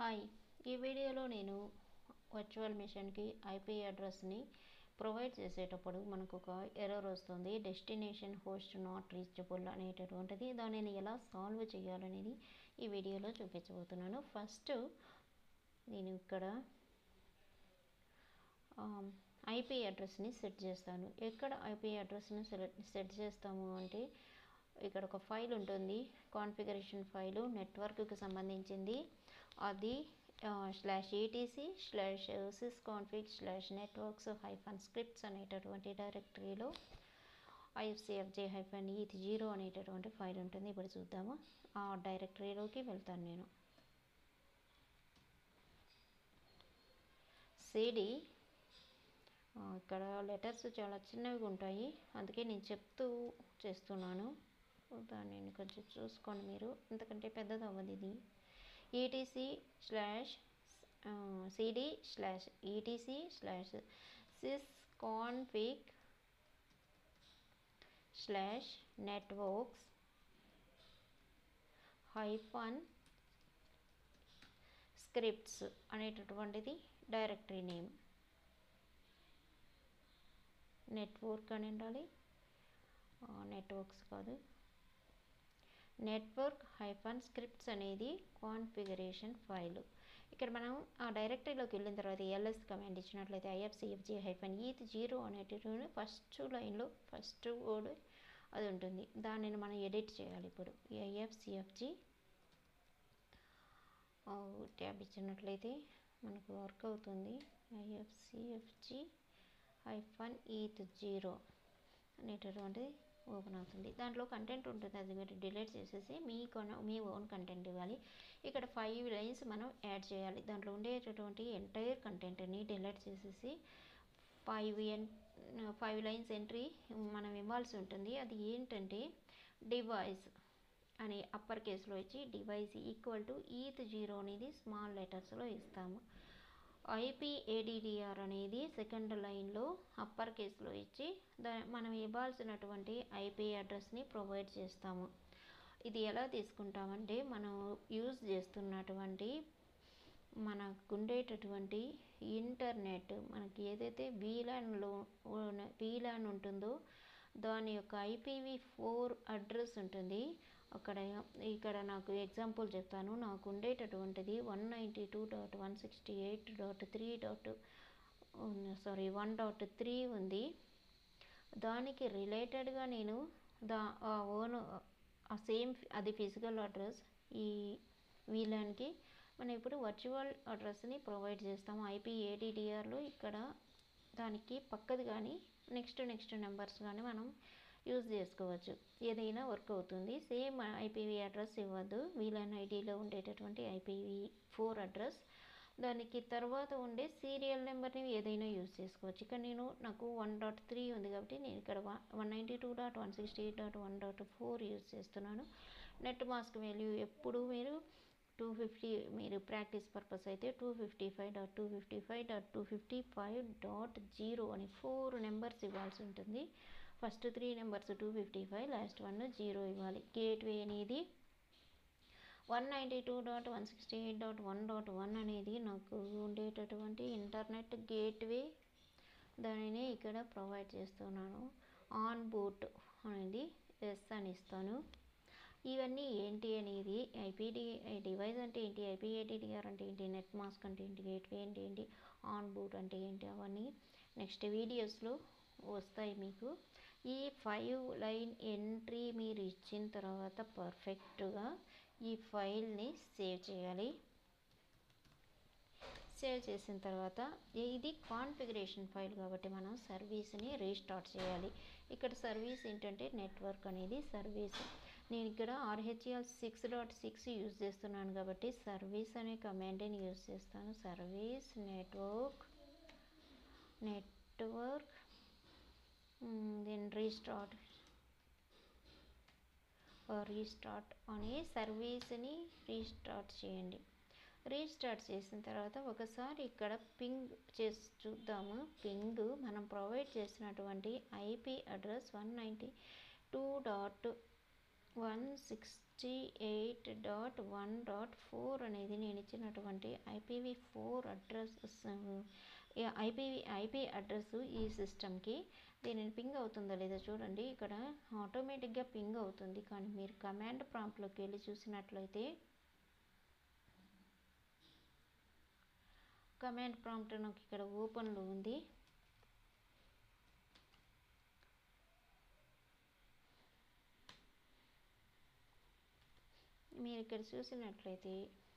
hi ఈ వీడియోలో నేను వర్చువల్ మిషన్కి ఐపీ అడ్రస్ని ప్రొవైడ్ చేసేటప్పుడు మనకు ఒక ఎర్రర్ వస్తుంది డెస్టినేషన్ హోస్ట్ నాట్ రీచబుల్ అనేటటువంటిది దానిని ఎలా సాల్వ్ చేయాలనేది ఈ వీడియోలో చూపించబోతున్నాను ఫస్ట్ నేను ఇక్కడ ఐపీ అడ్రస్ని సెట్ చేస్తాను ఎక్కడ ఐపీ అడ్రస్ని సెలెక్ట్ సెట్ చేస్తాము అంటే ఇక్కడ ఒక ఫైల్ ఉంటుంది కాన్ఫిగరేషన్ ఫైలు నెట్వర్క్కి సంబంధించింది అది slash ETC slash sys config slash networks hyphen scripts అనేటటువంటి డైరెక్టరీలో ఐఎఫ్సిఎఫ్జే హైఫన్ ఈత్ జీరో అనేటటువంటి ఫైల్ ఉంటుంది ఇప్పుడు చూద్దాము ఆ డైరెక్టరీలోకి వెళ్తాను నేను సిడి ఇక్కడ లెటర్స్ చాలా చిన్నవి ఉంటాయి అందుకే నేను చెప్తూ చేస్తున్నాను దాన్ని కొంచెం చూసుకోండి మీరు ఎందుకంటే పెద్దది అవ్వదు ఇది ETC slash CD slash ETC slash sys config slash networks hyphen scripts అనేటటువంటిది డైరెక్టరీ నేమ్ నెట్వర్క్ అని ఉండాలి నెట్వర్క్స్ కాదు నెట్వర్క్ హైఫన్ స్క్రిప్ట్స్ అనేది కాన్ఫిగరేషన్ ఫైల్ ఇక్కడ మనం ఆ డైరెక్టరీలోకి వెళ్ళిన తర్వాత ఎల్ఎస్ కమాండ్ ఇచ్చినట్లయితే ఐఎఫ్సిఎఫ్జి హైఫన్ ఈత్ జీరో అనేటటువంటి ఫస్ట్ లైన్లో ఫస్ట్ వర్డ్ అది ఉంటుంది దానిని మనం ఎడిట్ చేయాలి ఇప్పుడు ఐఎఫ్సిఎఫ్జి ట్యాబ్ ఇచ్చినట్లయితే మనకు వర్క్ అవుతుంది ఐఎఫ్సిఎఫ్జి హైఫన్ ఈత్ జీరో అనేటటువంటిది ఓపెన్ అవుతుంది దాంట్లో కంటెంట్ ఉంటుంది అది మీరు డిలీట్ చేసేసి మీ కొన మీ ఓన్ కంటెంట్ ఇవ్వాలి ఇక్కడ ఫైవ్ లైన్స్ మనం యాడ్ చేయాలి దాంట్లో ఉండేటటువంటి ఎంటైర్ కంటెంట్ని డిలీట్ చేసేసి five N five lines entry మనం ఇవ్వాల్సి ఉంటుంది అది ఏంటంటే డివైస్ అని అప్పర్ కేసులో ఇచ్చి device equal to eth zero అనేది స్మాల్ లెటర్స్లో ఇస్తాము ఐపీఏడిడిఆర్ అనేది సెకండ్ లైన్లో అప్పర్ కేసులో ఇచ్చి దా మనం ఇవ్వాల్సినటువంటి ఐపీ అడ్రస్ని ప్రొవైడ్ చేస్తాము ఇది ఎలా తీసుకుంటామంటే మనం యూజ్ చేస్తున్నటువంటి మనకు ఉండేటటువంటి ఇంటర్నెట్ మనకి ఏదైతే వీలాన్లో వీలాన్ ఉంటుందో దాని యొక్క ఐపీవీ ఫోర్ అడ్రస్ ఉంటుంది అక్కడ ఇక్కడ నాకు ఎగ్జాంపుల్ చెప్తాను నాకు ఉండేటటువంటిది one ninety two dot one sixty eight dot three dot sorry one dot three ఉంది దానికి రిలేటెడ్గా నేను దా ఓన్ ఆ సేమ్ అది ఫిజికల్ అడ్రస్ ఈ వీలాన్కి మనం ఇప్పుడు వర్చువల్ అడ్రస్ని ప్రొవైడ్ చేస్తాము ఐపీ ఏడిడిఆర్లో ఇక్కడ దానికి పక్కది కానీ నెక్స్ట్ నెక్స్ట్ నెంబర్స్ కానీ మనం యూజ్ చేసుకోవచ్చు ఏదైనా వర్క్ అవుతుంది సేమ్ ఐపీవీ అడ్రస్ ఇవ్వద్దు వీలైన ఐడిలో ఉండేటటువంటి ఐపీవీ ఫోర్ అడ్రస్ దానికి తర్వాత ఉండే సీరియల్ నెంబర్ని ఏదైనా యూజ్ చేసుకోవచ్చు ఇక్కడ నేను నాకు వన్ డాట్ త్రీ ఉంది కాబట్టి నేను ఇక్కడ one ninety two dot one sixty eight dot one dot four use చేస్తున్నాను నెట్ మాస్క్ వాల్యూ ఎప్పుడు మీరు టూ ఫిఫ్టీ మీరు ప్రాక్టీస్ పర్పస్ అయితే two fifty five dot two fifty five dot two fifty five dot zero అని four numbers ఇవ్వాల్సి ఉంటుంది first three numbers two fifty five last one zero ఇవ్వాలి gateway అనేది one ninety two dot one sixty eight dot one dot one అనేది నాకు ఉండేటటువంటి internet gateway దానిని ఇక్కడ ప్రొవైడ్ చేస్తున్నాను ఆన్ బూట్ అనేది ఎస్ అని ఇస్తాను ఇవన్నీ ఏంటి అనేది ఐపీడి డివైస్ అంటే ఏంటి ఐపీఏడిడిఆర్ అంటే ఏంటి నెట్ మాస్క్ అంటే ఏంటి గేట్వే అంటే ఏంటి ఆన్ బూట్ అంటే ఏంటి అవన్నీ నెక్స్ట్ వీడియోస్లో వస్తాయి మీకు ఈ ఫైవ్ లైన్ ఎంట్రీ మీరు ఇచ్చిన తర్వాత పర్ఫెక్ట్గా ఈ ఫైల్ని సేవ్ చేయాలి సేవ్ చేసిన తర్వాత ఇది కాన్ఫిగరేషన్ ఫైల్ కాబట్టి మనం సర్వీస్ని రీస్టార్ట్ చేయాలి ఇక్కడ సర్వీస్ ఏంటంటే నెట్వర్క్ అనేది సర్వీస్ నేను ఇక్కడ RHEL six dot six use చేస్తున్నాను కాబట్టి సర్వీస్ అనే కమాండ్ని యూజ్ చేస్తాను service network network then restart restart అనే సర్వీస్ని రీస్టార్ట్ చేయండి రీస్టార్ట్ చేసిన తర్వాత ఒకసారి ఇక్కడ పింగ్ చేసి చూద్దాము పింగ్ మనం ప్రొవైడ్ చేసినటువంటి IP address one ninety two dot one sixty eight dot one dot four అనేది నేను ఇచ్చినటువంటి IPV four address IPV IP address ఈ సిస్టమ్కి దీనిని పింగ్ అవుతుందో లేదో చూడండి ఇక్కడ ఆటోమేటిక్గా పింగ్ అవుతుంది కానీ మీరు కమాండ్ ప్రాంప్ట్లోకి వెళ్ళి చూసినట్లయితే కమాండ్ ప్రాంప్ట్ నాకు ఇక్కడ ఓపెన్లో ఉంది మీరు ఇక్కడ చూసినట్లయితే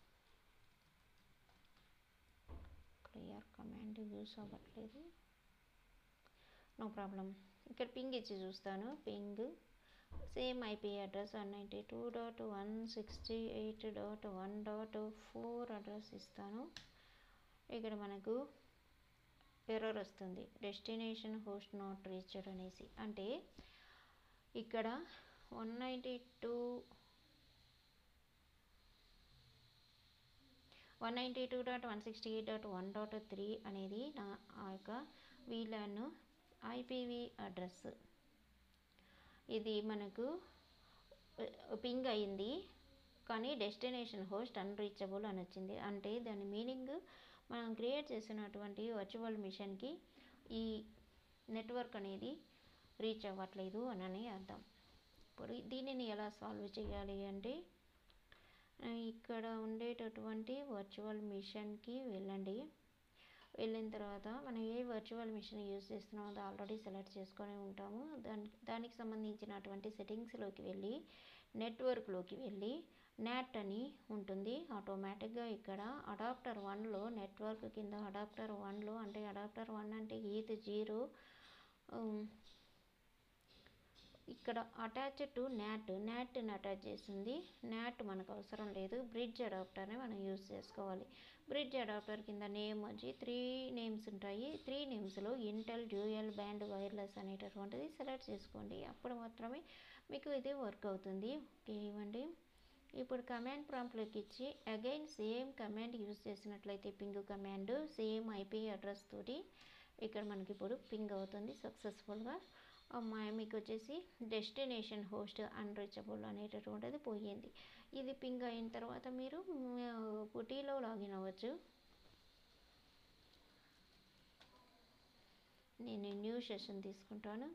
క్లియర్ కమాండ్ యూస్ అవ్వట్లేదు నో ప్రాబ్లం ఇక్కడ పింగ్ ఇచ్చి చూస్తాను ping same IP address one ninety two dot one sixty eight dot one dot four address ఇస్తాను ఇక్కడ మనకు ఎర్రర్ వస్తుంది డెస్టినేషన్ హోస్ట్ నాట్ రీచ్డ్ అనేసి అంటే ఇక్కడ one ninety two one ninety two dot one sixty eight dot one dot three అనేది నా ఆ యొక్క వీలాన్ ఐపీవీ అడ్రస్ ఇది మనకు పింగ్ అయింది కానీ డెస్టినేషన్ హోస్ట్ అన్రీచబుల్ అని వచ్చింది అంటే దాని మీనింగ్ మనం క్రియేట్ చేసినటువంటి వర్చువల్ మిషన్కి ఈ నెట్వర్క్ అనేది రీచ్ అవ్వట్లేదు అని అర్థం ఇప్పుడు దీనిని ఎలా సాల్వ్ చేయాలి అంటే ఇక్కడ ఉండేటటువంటి వర్చువల్ మిషన్కి వెళ్ళండి వెళ్ళిన తర్వాత మనం ఏ వర్చువల్ మిషన్ యూజ్ చేస్తున్నామో అది ఆల్రెడీ సెలెక్ట్ చేసుకొని ఉంటాము దాని దానికి సంబంధించినటువంటి సెట్టింగ్స్లోకి వెళ్ళి నెట్వర్క్లోకి వెళ్ళి నెట్ అని ఉంటుంది ఆటోమేటిక్గా ఇక్కడ అడాప్టర్ వన్లో నెట్వర్క్ కింద అడాప్టర్ వన్లో అంటే అడాప్టర్ వన్ అంటే ఈత్ జీరో ఇక్కడ అటాచ్ టు నాట్ నాట్ని అటాచ్ చేసింది నాట్ మనకు అవసరం లేదు బ్రిడ్జ్ అడాప్టర్ని మనం యూజ్ చేసుకోవాలి బ్రిడ్జ్ అడాప్టర్ కింద నేమ్ వచ్చి త్రీ నేమ్స్ ఉంటాయి త్రీ నేమ్స్లో ఇంటెల్ డ్యూయల్ బ్యాండ్ వైర్లెస్ అనేటటువంటిది సెలెక్ట్ చేసుకోండి అప్పుడు మాత్రమే మీకు ఇది వర్క్ అవుతుంది ఓకే ఇవ్వండి ఇప్పుడు కమాండ్ ప్రాంప్ట్లోకి ఇచ్చి అగైన్ సేమ్ కమాండ్ యూజ్ చేసినట్లయితే ping command same IP address తోటి ఇక్కడ మనకి ఇప్పుడు పింగ్ అవుతుంది సక్సెస్ఫుల్గా మీకు వచ్చేసి డెస్టినేషన్ హోస్ట్ అన్రీచబుల్ అనేటటువంటిది పోయింది ఇది పింగ్ అయిన తర్వాత మీరు పుటీలో లాగిన్ అవ్వచ్చు నేను న్యూ సెషన్ తీసుకుంటాను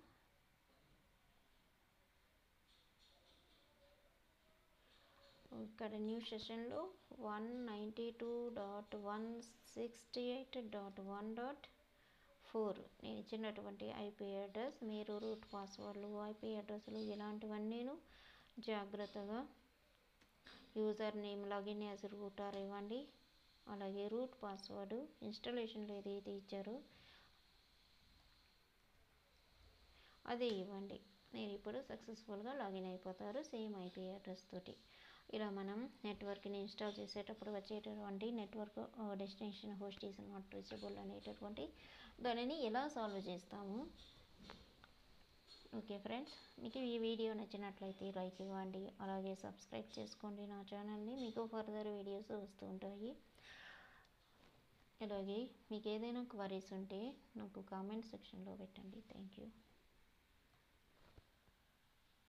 ఇక్కడ న్యూ సెషన్లో one ninety two dot one sixty eight dot one dot four నేను ఇచ్చినటువంటి ఐపీ అడ్రస్ మీరు రూట్ పాస్వర్డ్లు ఐపీ అడ్రస్లు ఇలాంటివన్నీను జాగ్రత్తగా user name login as router ఇవ్వండి అలాగే రూట్ పాస్వర్డ్ ఇన్స్టాలేషన్లో ఏదైతే ఇచ్చారో అదే ఇవ్వండి నేను ఇప్పుడు సక్సెస్ఫుల్గా లాగిన్ అయిపోతారు సేమ్ ఐపీ అడ్రస్ తోటి ఇలా మనం నెట్వర్క్ని ఇన్స్టాల్ చేసేటప్పుడు వచ్చేటటువంటి network destination host is not reachable అనేటటువంటి దానిని ఎలా సాల్వ్ చేస్తాము ఓకే ఫ్రెండ్స్ మీకు ఈ వీడియో నచ్చినట్లయితే లైక్ ఇవ్వండి అలాగే సబ్స్క్రైబ్ చేసుకోండి నా ఛానల్ని మీకు ఫర్దర్ వీడియోస్ వస్తూ ఉంటాయి అలాగే మీకు ఏదైనా క్వరీస్ ఉంటే నాకు కామెంట్ సెక్షన్లో పెట్టండి థ్యాంక్ యూ